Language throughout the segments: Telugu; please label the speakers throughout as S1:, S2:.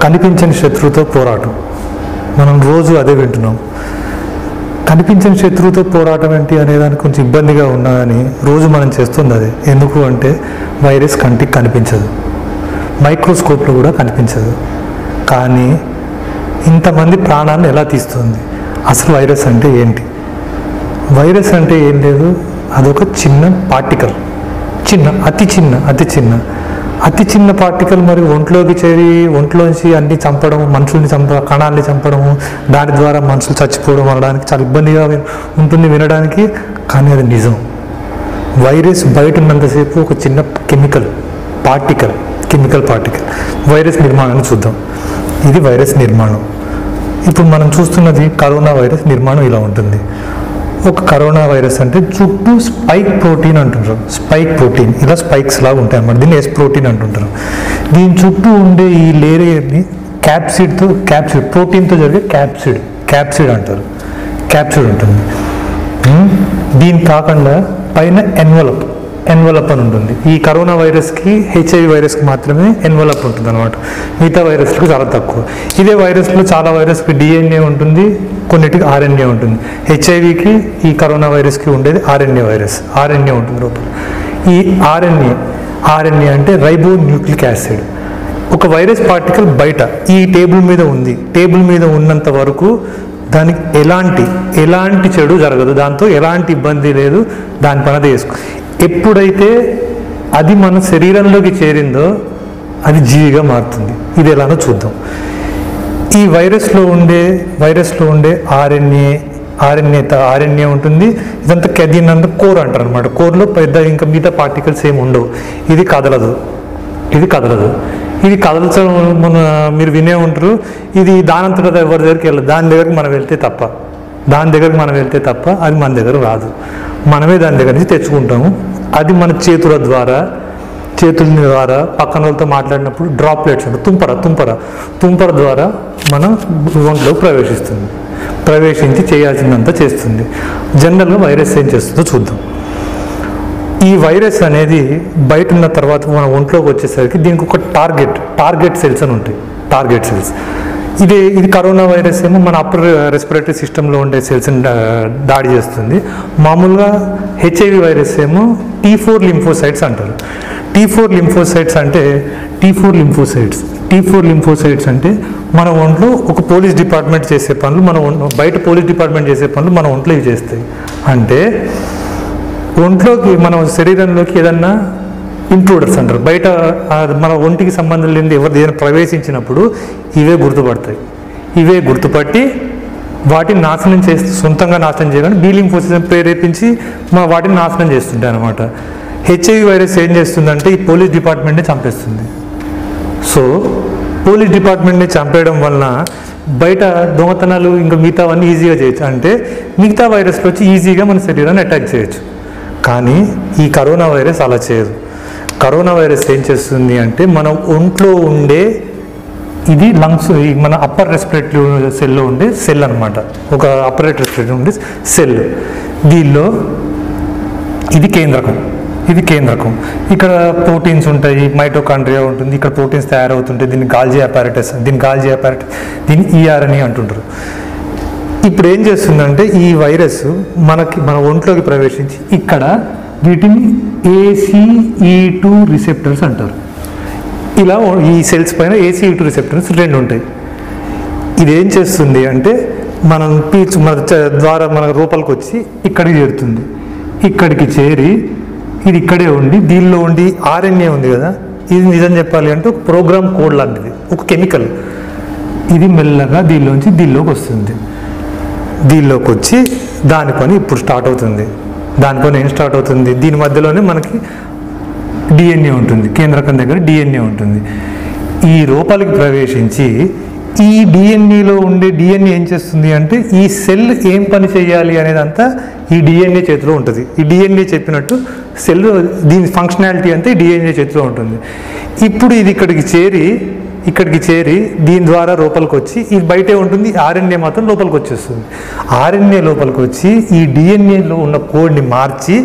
S1: కనిపించని శత్రువుతో పోరాటం మనం రోజు అదే వింటున్నాం కనిపించని శత్రువుతో పోరాటం ఏంటి అనేదానికి కొంచెం ఇబ్బందిగా ఉన్నదని రోజు మనం చేస్తుంది అదే ఎందుకు అంటే వైరస్ కంటికి కనిపించదు మైక్రోస్కోప్లో కూడా కనిపించదు కానీ ఇంతమంది ప్రాణాన్ని ఎలా తీస్తుంది అసలు వైరస్ అంటే ఏంటి వైరస్ అంటే ఏం లేదు అదొక చిన్న పార్టికల్ చిన్న అతి చిన్న అతి చిన్న అతి చిన్న పార్టికల్ మరి ఒంట్లోకి చేరి ఒంట్లోంచి అన్ని చంపడం మనుషుల్ని చంప కణాలని చంపడము దాని ద్వారా మనుషులు చచ్చిపోవడం అనడానికి చాలా ఇబ్బందిగా విన్- ఉంటుంది వినడానికి కానీ అది నిజం వైరస్ బయట ఉన్నంతసేపు ఒక చిన్న chemical particle chemical particle virus నిర్మాణాన్ని చూద్దాం ఇది వైరస్ నిర్మాణం ఇప్పుడు మనం చూస్తున్నది కరోనా వైరస్ నిర్మాణం ఇలా ఉంటుంది ఒక కరోనా వైరస్ అంటే చుట్టూ స్పైక్ ప్రోటీన్ అంటుంటారు స్పైక్ ప్రోటీన్ ఇలా స్పైక్స్ లాగా ఉంటాయి అన్నమాట దీన్ని ఎస్ ప్రోటీన్ అంటుంటారు దీని చుట్టూ ఉండే ఈ లేయర్ని క్యాప్సిడ్తో క్యాప్సిడ్ ప్రోటీన్తో జరిగే క్యాప్సిడ్ క్యాప్సిడ్ అంటారు క్యాప్సిడ్ ఉంటుంది ఉమ్, దీని కాకుండా పైన ఎన్వలప్ ఎన్వలప్ అని ఉంటుంది ఈ కరోనా వైరస్కి హెచ్ఐవి వైరస్కి మాత్రమే ఎన్వలప్ ఉంటుంది అనమాట మిగతా వైరస్లకు చాలా తక్కువ ఇదే వైరస్లో చాలా వైరస్కి డిఎన్ఏ ఉంటుంది కొన్నిటికి ఆర్ఎన్ఏ ఉంటుంది హెచ్ఐవికి ఈ కరోనా వైరస్కి ఉండేది ఆర్ఎన్ఏ వైరస్ ఆర్ఎన్ఏ ఉంటుంది లోపల ఈ ఆర్ఎన్ఏ ఆర్ఎన్ఏ అంటే రైబో న్యూక్లిక్ యాసిడ్ ఒక వైరస్ పార్టికల్ బయట ఈ టేబుల్ మీద ఉంది టేబుల్ మీద ఉన్నంత వరకు దానికి ఎలాంటి ఎలాంటి చెడు జరగదు దాంతో ఎలాంటి ఇబ్బంది లేదు దాని పని అది చేసుకో ఎప్పుడైతే అది మన శరీరంలోకి చేరిందో అది జీవిగా మారుతుంది ఇది ఎలానో చూద్దాం ఈ వైరస్లో ఉండే వైరస్లో ఉండే ఆర్ఎన్ఏ ఆర్ఎన్ఏ ఆర్ఎన్ఏ ఉంటుంది ఇదంతా కెదిన్ అంతా కోర్ అంటారు అనమాట కోర్లో పెద్ద ఇంకా మిగతా పార్టికల్స్ ఏమి ఉండవు ఇది కదలదు ఇది కదలదు ఇది కదల్చడం మన మీరు వినే ఉంటారు ఇది దానంతట ఎవరి దగ్గరికి వెళ్ళదు దాని దగ్గరికి మనం వెళ్తే తప్ప దాని దగ్గరికి మనం వెళ్తే తప్ప అది మన దగ్గర రాదు మనమే దాని దగ్గర నుంచి తెచ్చుకుంటాము అది మన చేతుల ద్వారా చేతుల ద్వారా పక్కన వాళ్ళతో మాట్లాడినప్పుడు డ్రాప్లెట్స్ అంటే తుంపర తుంపర తుంపర ద్వారా మన ఒంట్లోకి ప్రవేశిస్తుంది ప్రవేశించి చేయాల్సిందంతా చేస్తుంది జనరల్గా వైరస్ ఏం చేస్తుందో చూద్దాం ఈ వైరస్ అనేది బయట ఉన్న తర్వాత మన ఒంట్లోకి వచ్చేసరికి దీనికి ఒక టార్గెట్ టార్గెట్ సెల్స్ అని ఉంటాయి టార్గెట్ సెల్స్ ఇది ఇది కరోనా వైరస్ ఏమో మన అప్పర్ రెస్పిరేటరీ సిస్టంలో ఉండే సెల్స్ని దాడి చేస్తుంది మామూలుగా హెచ్ఐవి వైరస్ ఏమో టీ ఫోర్ లింఫోసైట్స్ అంటారు టీ ఫోర్ లింఫోసైట్స్ అంటే T four lymphocytes T four lymphocytes అంటే మన ఒంట్లో ఒక పోలీస్ డిపార్ట్మెంట్ చేసే పనులు మన ఒంట్లో బయట పోలీస్ డిపార్ట్మెంట్ చేసే పనులు మన ఒంట్లో ఇవి చేస్తాయి అంటే ఒంట్లోకి మన శరీరంలోకి ఏదన్నా ఇంట్రూడర్స్ అంటారు బయట ఆ మన ఒంటికి సంబంధం లేని ఎవరు ఏదైనా ప్రవేశించినప్పుడు ఇవే గుర్తుపడతాయి ఇవే గుర్తుపట్టి వాటిని నాశనం చేస్తూ సొంతంగా నాశనం చేయకుండా బీలింగ్ ఫోర్సెస్ ప్రేరేపించి మా వాటిని నాశనం చేస్తుంటాయి అనమాట హెచ్ఐవి వైరస్ ఏం చేస్తుందంటే ఈ పోలీస్ డిపార్ట్మెంట్ని చంపేస్తుంది సో పోలీస్ డిపార్ట్మెంట్ని చంపేయడం వలన బయట దొంగతనాలు ఇంకా మిగతావన్నీ ఈజీగా చేయొచ్చు అంటే మిగతా వైరస్లు వచ్చి ఈజీగా మన శరీరాన్ని అటాక్ చేయొచ్చు కానీ ఈ కరోనా వైరస్ అలా చేయదు కరోనా వైరస్ ఏం చేస్తుంది అంటే మన ఒంట్లో ఉండే ఇది లంగ్స్ ఈ మన అప్పర్ రెస్పిరేటరీ సెల్లో ఉండే సెల్ అన్నమాట ఒక అప్పర్ రెస్పిరేటరీ ఉండే సెల్ దీనిలో ఇది కేంద్రకం ఇది కేంద్రకం ఇక్కడ ప్రోటీన్స్ ఉంటాయి మైటోకాండ్రియా ఉంటుంది ఇక్కడ ప్రోటీన్స్ తయారవుతుంటాయి దీన్ని గాల్జీ అపారటస్ దీన్ని గాల్జీ అపారటస్ దీన్ని ఈఆర్ఎని అంటుంటారు ఇప్పుడు ఏం చేస్తుందంటే ఈ వైరస్ మనకి మన ఒంట్లోకి ప్రవేశించి ఇక్కడ వీటిని ఏసీఈ టూ రిసెప్టర్స్ అంటారు ఇలా ఈ సెల్స్ పైన ఏసీఈ టూ రిసెప్టర్స్ రెండు ఉంటాయి ఇది ఏం చేస్తుంది అంటే మనం పీచు మన చ- ద్వారా మన రూపంకి వచ్చి ఇక్కడికి చేరుతుంది ఇక్కడికి చేరి ఇది ఇక్కడే ఉండి దీనిలో ఉండి ఆర్ఎన్ఏ ఉంది కదా ఇది నిజం చెప్పాలి అంటే ఒక ప్రోగ్రామ్ కోడ్ లాంటిది ఒక కెమికల్ ఇది మెల్లగా దీనిలోంచి దీనిలోకి వస్తుంది దీనిలోకి వచ్చి దాని పని ఇప్పుడు స్టార్ట్ అవుతుంది దాని పని ఏం స్టార్ట్ అవుతుంది దీని మధ్యలోనే మనకి డిఎన్ఏ ఉంటుంది కేంద్రకం దగ్గర డిఎన్ఏ ఉంటుంది ఈ రూపాలకి ప్రవేశించి ఈ డిఎన్ఏలో ఉండే డిఎన్ఏ ఏం చేస్తుంది అంటే ఈ సెల్ ఏం పని చేయాలి అనేదంతా ఈ డిఎన్ఏ చేతిలో ఉంటుంది ఈ డిఎన్ఏ చెప్పినట్టు సెల్ దీని ఫంక్షనాలిటీ అంతా ఈ డిఎన్ఏ చేతిలో ఉంటుంది ఇప్పుడు ఇది ఇక్కడికి చేరి ఇక్కడికి చేరి దీని ద్వారా లోపలికి వచ్చి ఇది బయటే ఉంటుంది ఆర్ఎన్ఏ మాత్రం లోపలికి వచ్చేస్తుంది ఆర్ఎన్ఏ లోపలికి వచ్చి ఈ డిఎన్ఏలో ఉన్న కోడ్ని మార్చి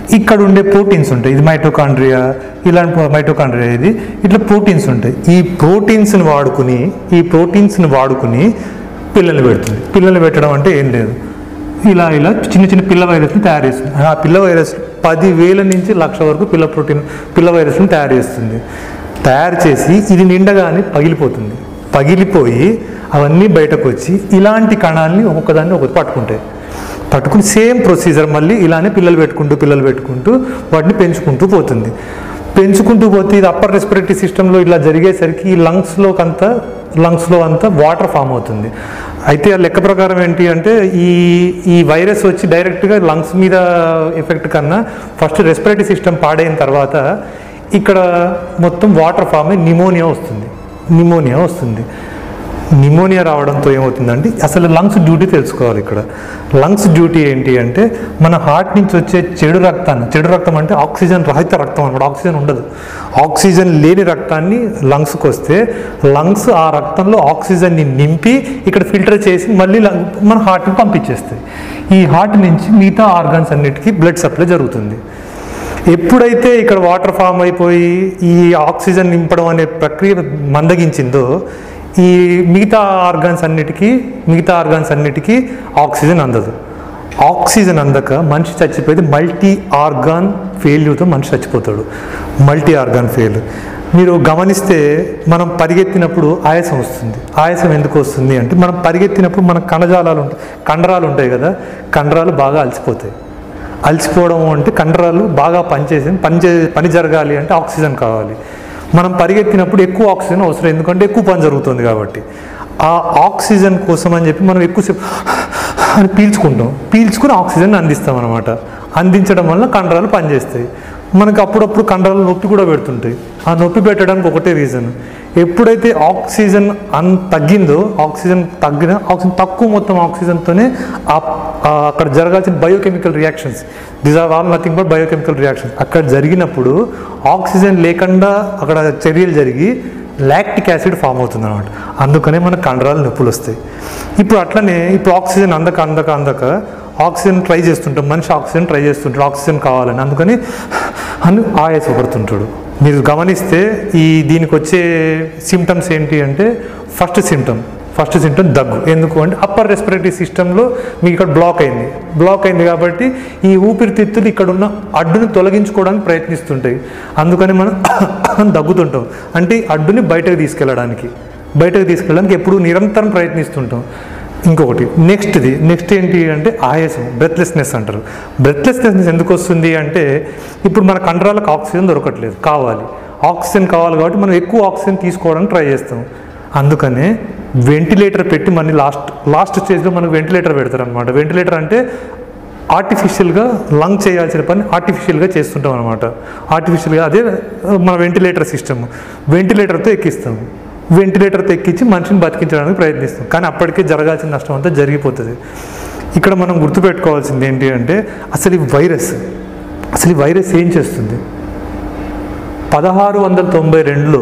S1: ఇక్కడ ఉండే ప్రోటీన్స్ ఉంటాయి ఇది మైటోకాండ్రియా ఇలాంటి మైటోకాండ్రియా ఇది ఇట్లా ప్రోటీన్స్ ఉంటాయి ఈ ప్రోటీన్స్ని వాడుకుని ఈ ప్రోటీన్స్ని వాడుకుని పిల్లలు పెడుతుంది పిల్లలు పెట్టడం అంటే ఏం లేదు ఇలా ఇలా చిన్న చిన్న పిల్ల వైరస్ని తయారు చేస్తుంది ఆ పిల్ల వైరస్ పదివేల నుంచి లక్ష వరకు పిల్ల ప్రోటీన్ పిల్ల వైరస్ని తయారు చేస్తుంది తయారు చేసి ఇది నిండగానే పగిలిపోతుంది పగిలిపోయి అవన్నీ బయటకు వచ్చి ఇలాంటి కణాలని ఒక్కొక్కదాన్ని ఒకటి పట్టుకుంటాయి పట్టుకుని సేమ్ ప్రొసీజర్ మళ్ళీ ఇలానే పిల్లలు పెట్టుకుంటూ పిల్లలు పెట్టుకుంటూ వాటిని పెంచుకుంటూ పోతుంది పెంచుకుంటూ పోతే ఇది అప్పర్ రెస్పిరేటరీ సిస్టంలో ఇలా జరిగేసరికి ఈ లంగ్స్లోకి అంతా లంగ్స్లో అంతా వాటర్ ఫామ్ అవుతుంది అయితే ఆ లెక్క ప్రకారం ఏంటి అంటే ఈ ఈ వైరస్ వచ్చి డైరెక్ట్గా లంగ్స్ మీద ఎఫెక్ట్ కన్నా ఫస్ట్ రెస్పిరేటరీ సిస్టమ్ పాడైన తర్వాత ఇక్కడ మొత్తం వాటర్ ఫామ్ అయి నిమోనియా వస్తుంది నిమోనియా వస్తుంది నిమోనియా రావడంతో ఏమవుతుందంటే అసలు లంగ్స్ డ్యూటీ తెలుసుకోవాలి ఇక్కడ లంగ్స్ డ్యూటీ ఏంటి అంటే మన హార్ట్ నుంచి వచ్చే చెడు రక్తాన్ని చెడు రక్తం అంటే ఆక్సిజన్ రహిత రక్తం అనమాట ఆక్సిజన్ ఉండదు ఆక్సిజన్ లేని రక్తాన్ని లంగ్స్కి వస్తే లంగ్స్ ఆ రక్తంలో ఆక్సిజన్ని నింపి ఇక్కడ ఫిల్టర్ చేసి మళ్ళీ లం- మన హార్ట్కి పంపించేస్తాయి ఈ హార్ట్ నుంచి మిగతా ఆర్గన్స్ అన్నిటికీ బ్లడ్ సప్లై జరుగుతుంది ఎప్పుడైతే ఇక్కడ వాటర్ ఫామ్ అయిపోయి ఈ ఆక్సిజన్ నింపడం అనే ప్రక్రియ మందగించిందో ఈ మిగతా ఆర్గాన్స్ అన్నిటికీ మిగతా ఆర్గాన్స్ అన్నిటికీ ఆక్సిజన్ అందదు ఆక్సిజన్ అందక మనిషి చచ్చిపోతే మల్టీ ఆర్గాన్ ఫెయిల్యూర్తో మనిషి చచ్చిపోతాడు మల్టీ ఆర్గాన్ ఫెయిల్ మీరు గమనిస్తే మనం పరిగెత్తినప్పుడు ఆయాసం వస్తుంది ఆయాసం ఎందుకు వస్తుంది అంటే మనం పరిగెత్తినప్పుడు మన కణజాలాలు ఉంటాయి కండరాలు ఉంటాయి కదా కండరాలు బాగా అలసిపోతాయి అలసిపోవడం అంటే కండరాలు బాగా పనిచేసి పని చే పని జరగాలి అంటే ఆక్సిజన్ కావాలి మనం పరిగెత్తినప్పుడు ఎక్కువ ఆక్సిజన్ అవసరం ఎందుకంటే ఎక్కువ పని జరుగుతుంది కాబట్టి ఆ ఆక్సిజన్ కోసం అని చెప్పి మనం ఎక్కువసేపు అని పీల్చుకుంటాం పీల్చుకుని ఆక్సిజన్ అందిస్తాం అనమాట అందించడం వల్ల కండరాలు పనిచేస్తాయి మనకు అప్పుడప్పుడు కండరాలు నొప్పి కూడా పెడుతుంటాయి ఆ నొప్పి పెట్టడానికి ఒకటే రీజన్ ఎప్పుడైతే ఆక్సిజన్ అన్ తగ్గిందో ఆక్సిజన్ తగ్గిన ఆక్సిజన్ తక్కువ మొత్తం ఆక్సిజన్తోనే ఆ- ఆ అక్కడ జరగాల్సిన biochemical reactions this are all nothing but biochemical reactions అక్కడ జరిగినప్పుడు ఆక్సిజన్ లేకుండా అక్కడ చర్యలు జరిగి లాక్టిక్ యాసిడ్ ఫామ్ అవుతుంది అనమాట అందుకనే మన కండరాలు నొప్పులు వస్తాయి ఇప్పుడు అట్లనే ఇప్పుడు ఆక్సిజన్ అందక అందక అందక ఆక్సిజన్ ట్రై చేస్తుంటాం మనిషి ఆక్సిజన్ ట్రై చేస్తుంటాడు ఆక్సిజన్ కావాలని అందుకని అని ఆయాసపడుతుంటాడు మీరు గమనిస్తే ఈ దీనికి వచ్చే సిమ్టమ్స్ ఏంటి అంటే ఫస్ట్ సిమ్టమ్ ఫస్ట్ సిమ్టమ్ దగ్గు ఎందుకు అంటే అప్పర్ రెస్పిరేటరీ సిస్టంలో మీకు ఇక్కడ బ్లాక్ అయింది బ్లాక్ అయింది కాబట్టి ఈ ఊపిరితిత్తులు ఇక్కడ ఉన్న అడ్డుని తొలగించుకోవడానికి ప్రయత్నిస్తుంటాయి అందుకని మనం దగ్గుతుంటాం అంటే ఈ అడ్డుని బయటకు తీసుకెళ్ళడానికి బయటకు తీసుకెళ్ళడానికి ఎప్పుడు నిరంతరం ప్రయత్నిస్తుంటాం ఇంకొకటి నెక్స్ట్ది నెక్స్ట్ ఏంటి అంటే ఆయాసం బ్రెత్లెస్నెస్ అంటారు బ్రెత్లెస్నెస్ ఎందుకు వస్తుంది అంటే ఇప్పుడు మన కండరాలకు ఆక్సిజన్ దొరకట్లేదు కావాలి ఆక్సిజన్ కావాలి కాబట్టి మనం ఎక్కువ ఆక్సిజన్ తీసుకోవడానికి ట్రై చేస్తాం అందుకనే వెంటిలేటర్ పెట్టి మన లాస్ట్ లాస్ట్ స్టేజ్లో మనకు వెంటిలేటర్ పెడతారు అనమాట వెంటిలేటర్ అంటే ఆర్టిఫిషియల్గా లంగ్ చేయాల్సిన పని ఆర్టిఫిషియల్గా చేస్తుంటాం అనమాట ఆర్టిఫిషియల్గా అదే మన వెంటిలేటర్ సిస్టమ్ వెంటిలేటర్తో ఎక్కిస్తాం వెంటిలేటర్తో ఎక్కించి మనిషిని బతికించడానికి ప్రయత్నిస్తాం కానీ అప్పటికే జరగాల్సిన నష్టం అంతా జరిగిపోతుంది ఇక్కడ మనం గుర్తుపెట్టుకోవాల్సింది ఏంటి అంటే అసలు ఈ వైరస్ అసలు ఈ వైరస్ ఏం చేస్తుంది పదహారు వందల తొంభై రెండులో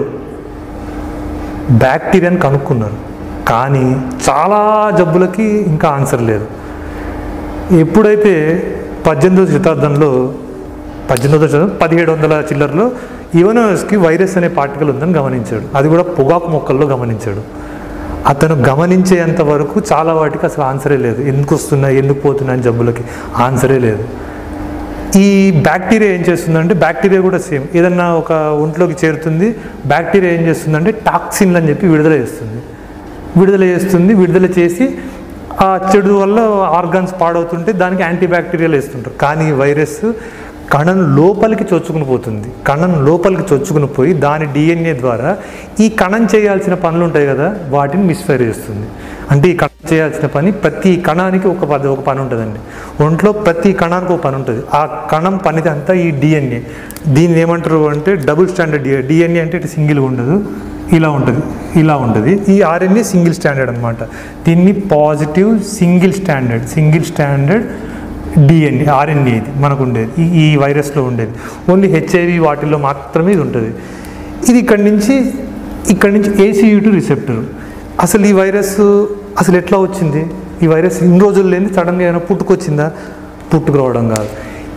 S1: బ్యాక్టీరియాని కనుక్కున్నారు కానీ చాలా జబ్బులకి ఇంకా ఆన్సర్ లేదు ఎప్పుడైతే పద్దెనిమిదవ శతాబ్దంలో పద్దెనిమిదవ శతాబ్దం పదిహేడు వందల చిల్లరలో ఇవనోస్కి వైరస్ అనే పార్టికల్ ఉందని గమనించాడు అది కూడా పొగాకు మొక్కల్లో గమనించాడు అతను గమనించేంత వరకు చాలా వాటికి అసలు ఆన్సరే లేదు ఎందుకు వస్తున్నాయి ఎందుకు పోతున్నాయి జబ్బులకి ఆన్సరే లేదు ఈ బ్యాక్టీరియా ఏం చేస్తుందంటే బ్యాక్టీరియా కూడా సేమ్ ఏదన్నా ఒక ఒంట్లోకి చేరుతుంది బ్యాక్టీరియా ఏం చేస్తుందంటే టాక్సిన్లు అని చెప్పి విడుదల చేస్తుంది విడుదల చేస్తుంది విడుదల చేసి ఆ చెడు వల్ల ఆర్గాన్స్ పాడవుతుంటే దానికి యాంటీ బ్యాక్టీరియల్ వేస్తుంటారు కానీ ఈ వైరస్ కణం లోపలికి చొచ్చుకుని పోతుంది కణం లోపలికి చొచ్చుకుని పోయి దాని డిఎన్ఏ ద్వారా ఈ కణం చేయాల్సిన పనులు ఉంటాయి కదా వాటిని మిస్ఫైర్ చేస్తుంది అంటే ఈ కణం చేయాల్సిన పని ప్రతి కణానికి ఒక పద ఒక పని ఉంటుందండి ఒంట్లో ప్రతి కణానికి ఒక పని ఉంటుంది ఆ కణం పని అంతా ఈ డిఎన్ఏ దీన్ని ఏమంటారు అంటే డబుల్ స్టాండర్డ్ డిఎన్ఏ డిఎన్ఏ అంటే ఇటు సింగిల్గా ఉండదు ఇలా ఉంటుంది ఇలా ఉంటుంది ఈ ఆర్ఎన్ఏ సింగిల్ స్టాండర్డ్ అనమాట దీన్ని positive single standard single standard DNA RNA ఇది మనకు ఉండేది ఈ ఈ వైరస్లో ఉండేది ఓన్లీ హెచ్ఐవి వాటిల్లో మాత్రమే ఇది ఉంటుంది ఇది ఇక్కడి నుంచి ఇక్కడి నుంచి ఏసీయూ టు రిసెప్టర్ అసలు ఈ వైరస్ అసలు ఎట్లా వచ్చింది ఈ వైరస్ ఇన్ని రోజులు లేని సడన్గా ఏమైనా పుట్టుకొచ్చిందా పుట్టుకురావడం కాదు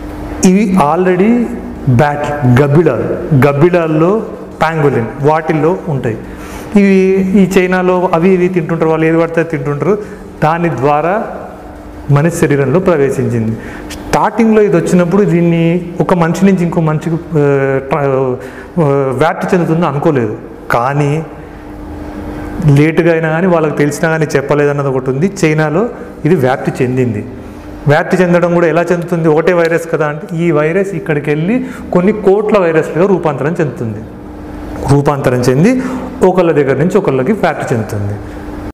S1: ఇవి ఆల్రెడీ బ్యాట్ గబ్బిలాలు గబ్బిలాల్లో పాంగోలిన్ వాటిల్లో ఉంటాయి ఇవి ఈ చైనాలో అవి ఇవి తింటుంటారు వాళ్ళు ఏది పడితే అది తింటుంటారు దాని ద్వారా మనిషి శరీరంలో ప్రవేశించింది స్టార్టింగ్లో ఇది వచ్చినప్పుడు దీన్ని ఒక మనిషి నుంచి ఇంకో మనిషికి ఆ, ట్ర- ఆ, వ్యాప్తి చెందుతుందో అనుకోలేదు కానీ లేటుగా అయినా కానీ వాళ్ళకి తెలిసినా కానీ చెప్పలేదన్నది ఒకటి ఉంది చైనాలో ఇది వ్యాప్తి చెందింది వ్యాప్తి చెందడం కూడా ఎలా చెందుతుంది ఒకటే వైరస్ కదా అంటే ఈ వైరస్ ఇక్కడికి వెళ్ళి కొన్ని కోట్ల వైరస్లుగా రూపాంతరం చెందుతుంది రూపాంతరం చెంది ఒకళ్ళ దగ్గర నుంచి ఒకళ్ళకి వ్యాప్తి చెందుతుంది